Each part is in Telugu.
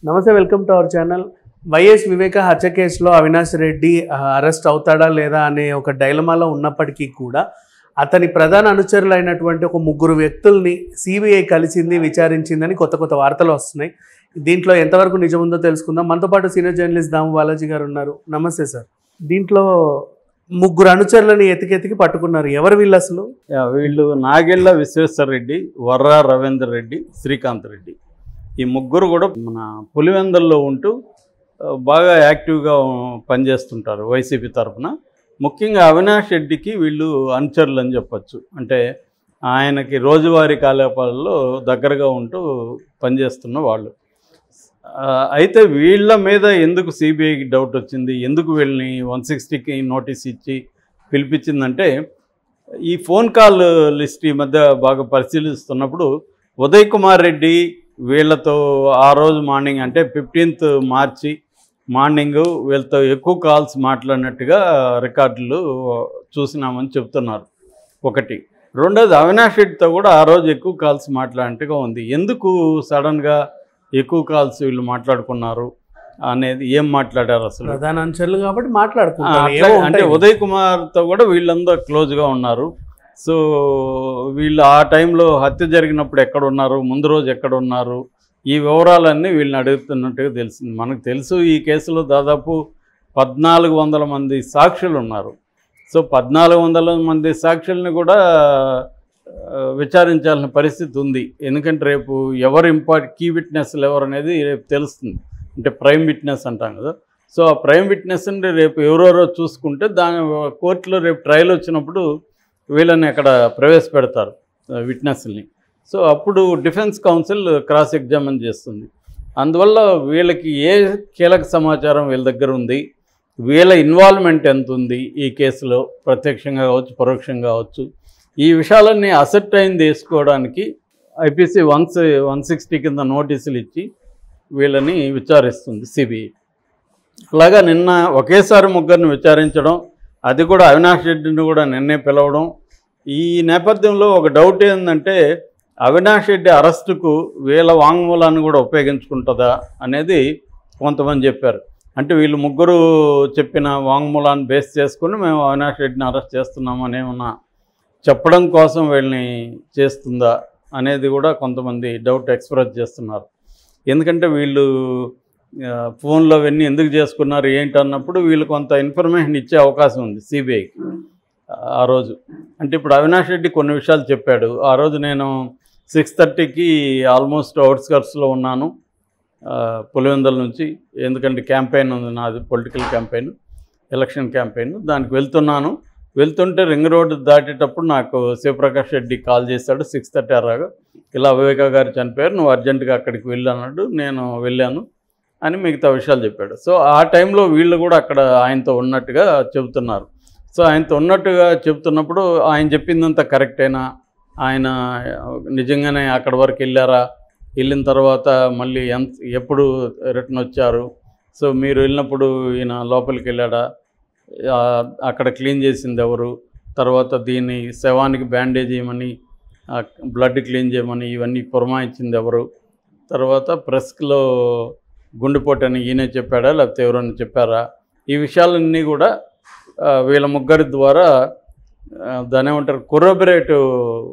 నమస్తే welcome to our channel YS Viveka హత్య కేసులో అవినాష్ రెడ్డి ఆ, అరెస్ట్ అవుతాడా లేదా అనే ఒక డైలమాలో ఉన్నప్పటికీ కూడా అతని ప్రధాన అనుచరులైనటువంటి ఒక ముగ్గురు వ్యక్తుల్ని సిబిఐ కలిసింది విచారించిందని కొత్త కొత్త వార్తలు వస్తున్నాయి దీంట్లో ఎంతవరకు నిజముందో తెలుసుకుందాం మనతో పాటు సీనియర్ జర్నలిస్ట్ దాము బాలాజీ గారు ఉన్నారు నమస్తే సార్ దీంట్లో ముగ్గురు అనుచరులని ఎతికెతికి పట్టుకున్నారు ఎవరు వీళ్ళు అసలు యా, వీళ్ళు నాగెళ్ళ విశ్వేశ్వర రెడ్డి వర్రా రవీందర్ రెడ్డి శ్రీకాంత్ రెడ్డి ఈ ముగ్గురు కూడా మన పులివెందల్లో ఉంటూ ఆ, బాగా యాక్టివ్గా పనిచేస్తుంటారు వైసీపీ తరఫున ముఖ్యంగా అవినాష్ రెడ్డికి వీళ్ళు అనుచరులు అని చెప్పొచ్చు అంటే ఆయనకి రోజువారీ కార్యకలాపాలలో దగ్గరగా ఉంటూ పనిచేస్తున్న వాళ్ళు ఆ, అయితే వీళ్ళ మీద ఎందుకు సిబిఐకి డౌట్ వచ్చింది ఎందుకు వీళ్ళని వన్ సిక్స్టీకి నోటీస్ ఇచ్చి పిలిపించిందంటే ఈ ఫోన్ కాల్ లిస్ట్ ఈ మధ్య బాగా పరిశీలిస్తున్నప్పుడు ఉదయ్ కుమార్ రెడ్డి వీళ్ళతో ఆ రోజు మార్నింగ్ అంటే ఫిఫ్టీన్త్ మార్చి మార్నింగ్ వీళ్ళతో ఎక్కువ కాల్స్ మాట్లాడినట్టుగా రికార్డులు చూసినామని చెప్తున్నారు ఒకటి రెండోది అవినాష్ రెడ్డితో కూడా ఆ రోజు ఎక్కువ కాల్స్ మాట్లాడినట్టుగా ఉంది ఎందుకు సడన్గా ఎక్కువ కాల్స్ వీళ్ళు మాట్లాడుకున్నారు అనేది ఏం మాట్లాడారు అసలు ప్రధాన అనుచరులు కాబట్టి ఆ, మాట్లాడుకుంటారు అట్లా- ఏవో అంటే ఉంటాయి. ఉదయ్ కుమార్తో కూడా వీళ్ళందరూ క్లోజ్గా ఉన్నారు సో వీళ్ళు ఆ టైంలో హత్య జరిగినప్పుడు ఎక్కడ ఉన్నారు ముందు రోజు ఎక్కడ ఉన్నారు ఈ వివరాలన్నీ వీళ్ళని అడుగుతున్నట్టుగా తెలిసింది మనకు తెలుసు ఈ కేసులో దాదాపు పద్నాలుగు వందల మంది సాక్షులు ఉన్నారు సో పద్నాలుగు వందల మంది సాక్షుల్ని కూడా ఆ, విచారించాల్సిన పరిస్థితి ఉంది ఎందుకంటే రేపు ఎవరు ఇంపార్ట్ కీ విట్నెస్లు ఎవరు అనేది రేపు తెలుస్తుంది అంటే ప్రైమ్ విట్నెస్ అంటాం కదా సో ఆ ప్రైమ్ విట్నెస్ అంటే రేపు ఎవరెవరో చూసుకుంటే దాని కోర్టులో రేపు ట్రయల్ వచ్చినప్పుడు వీళ్ళని అక్కడ ప్రవేశపెడతారు విట్నెస్ని సో అప్పుడు డిఫెన్స్ కౌన్సిల్ క్రాస్ ఎగ్జామిన్ చేస్తుంది అందువల్ల వీళ్ళకి ఏ కీలక సమాచారం వీళ్ళ దగ్గర ఉంది వీళ్ళ ఇన్వాల్వ్మెంట్ ఎంత ఉంది ఈ కేసులో ప్రత్యక్షంగా కావచ్చు పరోక్షంగా కావచ్చు ఈ విషయాలన్నీ అసెప్టైన్ చేసుకోవడానికి ఐపీసీ వన్ వన్ సిక్స్టీ కింద నోటీసులు ఇచ్చి వీళ్ళని విచారిస్తుంది సిబిఐ అలాగా నిన్న ఒకేసారి ముగ్గురిని విచారించడం అది కూడా అవినాష్ రెడ్డిని కూడా నిన్నే పిలవడం ఈ నేపథ్యంలో ఒక డౌట్ ఏంటంటే అవినాష్ రెడ్డి అరెస్టుకు వీళ్ళ వాంగ్మూలాన్ని కూడా ఉపయోగించుకుంటుందా అనేది కొంతమంది చెప్పారు అంటే వీళ్ళు ముగ్గురు చెప్పిన వాంగ్మూలాన్ని బేస్ చేసుకుని మేము అవినాష్ రెడ్డిని అరెస్ట్ చేస్తున్నామని ఏమన్నా చెప్పడం కోసం వీళ్ళని చేస్తుందా అనేది కూడా కొంతమంది డౌట్ ఎక్స్ప్రెస్ చేస్తున్నారు ఎందుకంటే వీళ్ళు ఆ, ఫోన్లో అవన్నీ ఎందుకు చేసుకున్నారు ఏంటి అన్నప్పుడు వీళ్ళు కొంత ఇన్ఫర్మేషన్ ఇచ్చే అవకాశం ఉంది సిబిఐకి ఆ రోజు అంటే ఇప్పుడు అవినాష్ రెడ్డి కొన్ని విషయాలు చెప్పాడు ఆ రోజు నేను సిక్స్ థర్టీకి ఆల్మోస్ట్ అవుట్స్కర్ట్స్లో ఉన్నాను ఆ, పులివెందుల నుంచి ఎందుకంటే క్యాంపెయిన్ ఉంది నాది పొలిటికల్ క్యాంపెయిన్ ఎలక్షన్ క్యాంపెయిన్ దానికి వెళ్తున్నాను వెళ్తుంటే రింగ్ రోడ్డు దాటేటప్పుడు నాకు శివప్రకాష్ రెడ్డి కాల్ చేశాడు సిక్స్ థర్టీ అరాగా ఇలా వివేక గారు చనిపోయారు నువ్వు అర్జెంటుగా అక్కడికి వెళ్ళన్నాడు నేను వెళ్ళాను అని మిగతా విషయాలు చెప్పాడు సో ఆ టైంలో వీళ్ళు కూడా అక్కడ ఆయనతో ఉన్నట్టుగా చెబుతున్నారు సో ఆయనతో ఉన్నట్టుగా చెబుతున్నప్పుడు ఆయన చెప్పిందంతా కరెక్టేనా ఆయన నిజంగానే అక్కడ వరకు వెళ్ళారా వెళ్ళిన తర్వాత మళ్ళీ ఎంత ఎప్పుడు రిటర్న్ వచ్చారు సో మీరు వెళ్ళినప్పుడు ఈయన లోపలికి వెళ్ళాడా ఆ, అక్కడ క్లీన్ చేసింది ఎవరు తర్వాత దీన్ని శవానికి బ్యాండేజ్ చేయమని బ్లడ్ క్లీన్ చేయమని ఇవన్నీ పురమాయించింది ఎవరు తర్వాత ప్రెస్లో గుండెపోటు అని ఈయనే చెప్పాడా లేకపోతే ఎవరైనా చెప్పారా ఈ విషయాలన్నీ కూడా ఆ, వీళ్ళ ముగ్గురి ద్వారా ఆ, దాని ఏమంటారు కొరోబరేటివ్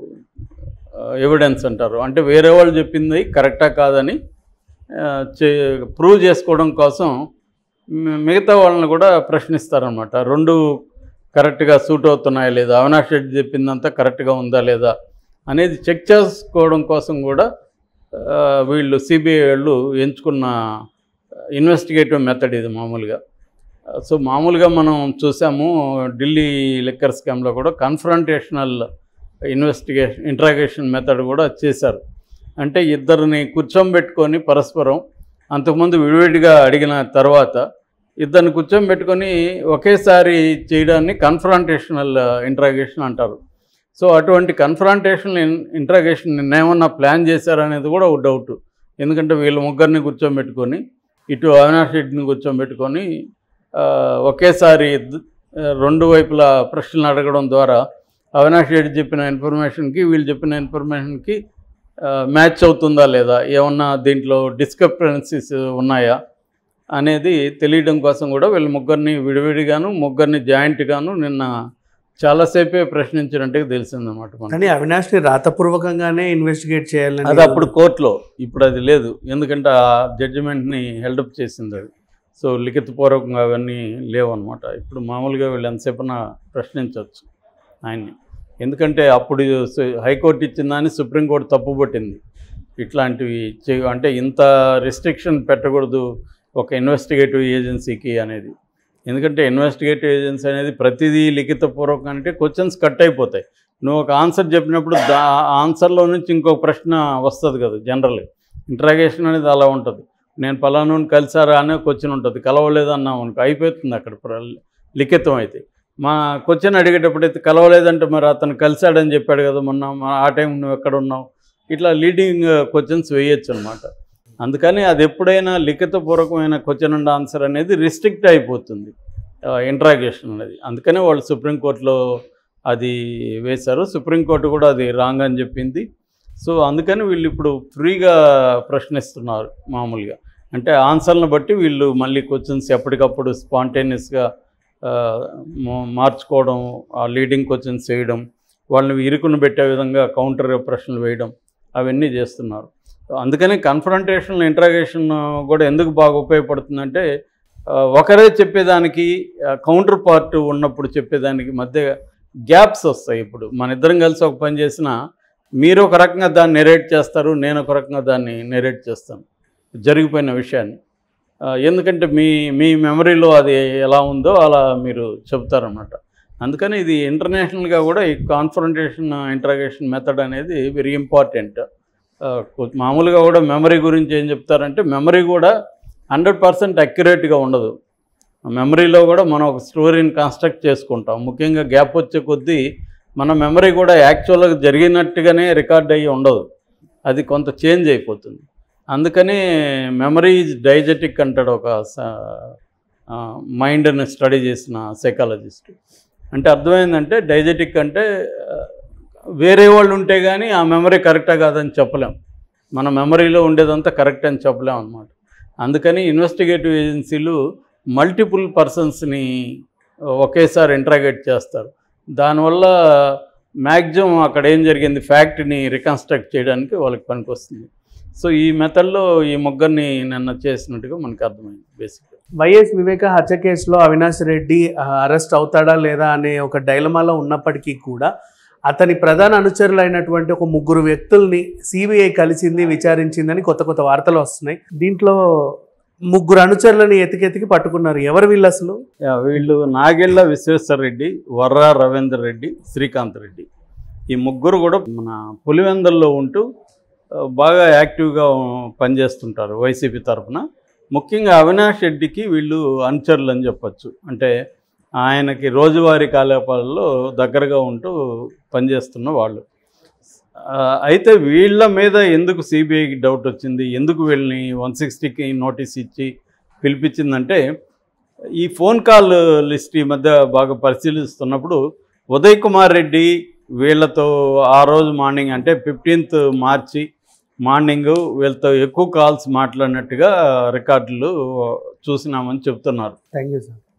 ఎవిడెన్స్ అంటారు అంటే వేరే వాళ్ళు చెప్పింది కరెక్టా కాదని ఆ, చే ప్రూవ్ చేసుకోవడం కోసం మి- మిగతా వాళ్ళని కూడా ప్రశ్నిస్తారనమాట రెండు కరెక్ట్గా సూట్ అవుతున్నాయా లేదా అవినాష్ రెడ్డి చెప్పిందంతా కరెక్ట్గా ఉందా లేదా అనేది చెక్ చేసుకోవడం కోసం కూడా ఆ, వీళ్ళు సిబిఐ వాళ్ళు ఎంచుకున్న ఇన్వెస్టిగేటివ్ మెథడ్ ఇది మామూలుగా సో మామూలుగా మనం చూసాము ఢిల్లీ లిక్కర్ స్కామ్లో కూడా కన్ఫ్రంటేషనల్ ఇన్వెస్టిగేషన్ ఇంట్రాగేషన్ మెథడ్ కూడా చేశారు అంటే ఇద్దరిని కూర్చోబెట్టుకొని పరస్పరం అంతకుముందు విడివిడిగా అడిగిన తర్వాత ఇద్దరిని కూర్చోబెట్టుకొని ఒకేసారి చేయడాన్ని కన్ఫ్రంటేషనల్ ఇంట్రాగేషన్ అంటారు సో అటువంటి కన్ఫ్రంటేషనల్ ఇంట్రాగేషన్ నిన్నేమన్నా ప్లాన్ చేశారనేది కూడా ఒక డౌట్ ఎందుకంటే వీళ్ళ ముగ్గురిని కూర్చోబెట్టుకొని ఇటు అవినాష్ రెడ్డిని కూర్చోబెట్టుకొని ఆ, ఒకేసారి ఇద్ద- రెండు వైపులా ప్రశ్నలు అడగడం ద్వారా అవినాష్ రెడ్డి చెప్పిన ఇన్ఫర్మేషన్కి వీళ్ళు చెప్పిన ఇన్ఫర్మేషన్కి మ్యాచ్ అవుతుందా లేదా ఏమన్నా దీంట్లో డిస్క్రిప్టెన్సీస్ ఉన్నాయా అనేది తెలియడం కోసం కూడా వీళ్ళ ముగ్గురిని విడివిడిగాను ముగ్గురిని జాయింట్గాను నిన్న చాలాసేపే ప్రశ్నించినట్టుగా తెలిసిందన్నమాట మనకి కానీ అవినాష్ని రాతపూర్వకంగానే ఇన్వెస్టిగేట్ చేయాలని అది అప్పుడు కోర్టులో ఇప్పుడు అది లేదు ఎందుకంటే ఆ జడ్జిమెంట్ని హెల్డప్ చేసింది అది సో లిఖితపూర్వకంగా అవన్నీ లేవన్నమాట ఇప్పుడు మామూలుగా వీళ్ళు ఎంతసేపున ప్రశ్నించవచ్చు ఆయన్ని ఎందుకంటే అప్పుడు సు- హైకోర్టు ఇచ్చిందని సుప్రీంకోర్టు తప్పుపట్టింది ఇట్లాంటివి చే అంటే ఇంత రెస్ట్రిక్షన్ పెట్టకూడదు ఒక ఇన్వెస్టిగేటివ్ ఏజెన్సీకి అనేది ఎందుకంటే ఇన్వెస్టిగేటివ్ ఏజెన్సీ అనేది ప్రతిదీ లిఖితపూర్వకం అంటే క్వశ్చన్స్ కట్ అయిపోతాయి నువ్వు ఒక ఆన్సర్ చెప్పినప్పుడు దా ఆన్సర్లో నుంచి ఇంకొక ప్రశ్న వస్తుంది కదా జనరల్ ఇంట్రాగేషన్ అనేది అలా ఉంటుంది నేను పలానా కలిసారా అనే క్వశ్చన్ ఉంటుంది కలవలేదు అన్నాం అనుకో అయిపోతుంది అక్కడ ప్ర- లిఖితం అయితే మా క్వశ్చన్ అడిగేటప్పుడు అయితే కలవలేదంటే మరి అతను కలిశాడని చెప్పాడు కదా మొన్న మా- ఆ టైం నువ్వు ఎక్కడ ఉన్నావు ఇట్లా లీడింగ్ క్వశ్చన్స్ వేయచ్చు అనమాట అందుకని అది ఎప్పుడైనా లిఖితపూర్వకమైన క్వశ్చన్ అండ్ ఆన్సర్ అనేది రిస్ట్రిక్ట్ అయిపోతుంది ఇంట్రాగేషన్ అనేది అందుకనే వాళ్ళు సుప్రీంకోర్టులో అది వేశారు సుప్రీంకోర్టు కూడా అది రాంగ్ అని చెప్పింది సో అందుకని వీళ్ళు ఇప్పుడు ఫ్రీగా ప్రశ్నిస్తున్నారు మామూలుగా అంటే ఆన్సర్లను బట్టి వీళ్ళు మళ్ళీ క్వశ్చన్స్ ఎప్పటికప్పుడు స్పాంటేనియస్గా మార్చుకోవడం ఆ లీడింగ్ క్వశ్చన్స్ వేయడం వాళ్ళని ఇరుకును పెట్టే విధంగా కౌంటర్ ప్రశ్నలు వేయడం అవన్నీ చేస్తున్నారు అందుకని కన్ఫరంటేషన్ ఇంట్రాగేషన్ కూడా ఎందుకు బాగా ఉపయోగపడుతుందంటే ఆ, ఒకరే చెప్పేదానికి కౌంటర్ పార్ట్ ఉన్నప్పుడు చెప్పేదానికి మధ్య గ్యాప్స్ వస్తాయి ఇప్పుడు మన ఇద్దరం కలిసి ఒక పని చేసినా మీరు ఒక రకంగా దాన్ని నెరేట్ చేస్తారు నేను ఒక రకంగా దాన్ని నెరేట్ చేస్తాను జరిగిపోయిన విషయాన్ని ఆ, ఎందుకంటే మీ మీ మెమరీలో అది ఎలా ఉందో అలా మీరు చెబుతారన్నమాట అందుకని ఇది ఇంటర్నేషనల్గా కూడా ఈ కాన్ఫరంటేషన్ ఇంట్రాగేషన్ మెథడ్ అనేది వెరీ ఇంపార్టెంట్ మామూలుగా కూడా మెమరీ గురించి ఏం చెప్తారంటే మెమరీ కూడా హండ్రెడ్ పర్సెంట్ అక్యురేట్గా ఉండదు మెమరీలో కూడా మనం ఒక స్టోరీని కన్స్ట్రక్ట్ చేసుకుంటాం ముఖ్యంగా గ్యాప్ వచ్చే కొద్దీ మన మెమరీ కూడా యాక్చువల్గా జరిగినట్టుగానే రికార్డ్ అయ్యి ఉండదు అది కొంత చేంజ్ అయిపోతుంది అందుకని మెమరీ డైజెటిక్ అంటాడు ఒక మైండ్ని స్టడీ చేసిన సైకాలజిస్ట్ అంటే అర్థమైందంటే డైజెటిక్ అంటే ఆ, వేరే వాళ్ళు ఉంటే కానీ ఆ మెమరీ కరెక్టా కాదని చెప్పలేం మన మెమరీలో ఉండేదంతా కరెక్ట్ అని చెప్పలేం అనమాట అందుకని ఇన్వెస్టిగేటివ్ ఏజెన్సీలు మల్టిపుల్ పర్సన్స్ని ఒకేసారి ఇంట్రాగేట్ చేస్తారు దానివల్ల మ్యాక్సిమం అక్కడ ఏం జరిగింది ఫ్యాక్ట్ని రికన్స్ట్రక్ట్ చేయడానికి వాళ్ళకి పనికొస్తుంది సో ఈ మెథడ్లో ఈ ముగ్గురిని నిన్న చేసినట్టుగా మనకు అర్థమైంది బేసిక్గా వైఎస్ వివేక హత్య కేసులో అవినాష్ రెడ్డి ఆ, అరెస్ట్ అవుతాడా లేదా అనే ఒక డైలమాలో ఉన్నప్పటికీ కూడా అతని ప్రధాన అనుచరులైనటువంటి ఒక ముగ్గురు వ్యక్తుల్ని సిబిఐ కలిసింది విచారించిందని కొత్త కొత్త వార్తలు వస్తున్నాయి దీంట్లో ముగ్గురు అనుచరులని ఎతికెతికి పట్టుకున్నారు ఎవరు వీళ్ళు అసలు యా, వీళ్ళు నాగెళ్ళ విశ్వేశ్వర రెడ్డి వర్రా రవీందర్ రెడ్డి శ్రీకాంత్ రెడ్డి ఈ ముగ్గురు కూడా మన పులివెందల్లో ఉంటూ ఆ, బాగా యాక్టివ్గా పనిచేస్తుంటారు వైసీపీ తరఫున ముఖ్యంగా అవినాష్ రెడ్డికి వీళ్ళు అనుచరులు అని చెప్పొచ్చు అంటే ఆయనకి రోజువారీ కార్యకలాపాలలో దగ్గరగా ఉంటూ పనిచేస్తున్న వాళ్ళు ఆ, అయితే వీళ్ళ మీద ఎందుకు సిబిఐకి డౌట్ వచ్చింది ఎందుకు వీళ్ళని వన్ సిక్స్టీకి నోటీస్ ఇచ్చి పిలిపించిందంటే ఈ ఫోన్ కాల్ లిస్ట్ ఈ మధ్య బాగా పరిశీలిస్తున్నప్పుడు ఉదయ్ కుమార్ రెడ్డి వీళ్ళతో ఆ రోజు మార్నింగ్ అంటే ఫిఫ్టీన్త్ మార్చి మార్నింగ్ వీళ్ళతో ఎక్కువ కాల్స్ మాట్లాడినట్టుగా రికార్డులు చూసినామని చెప్తున్నారు థ్యాంక్ యూ సార్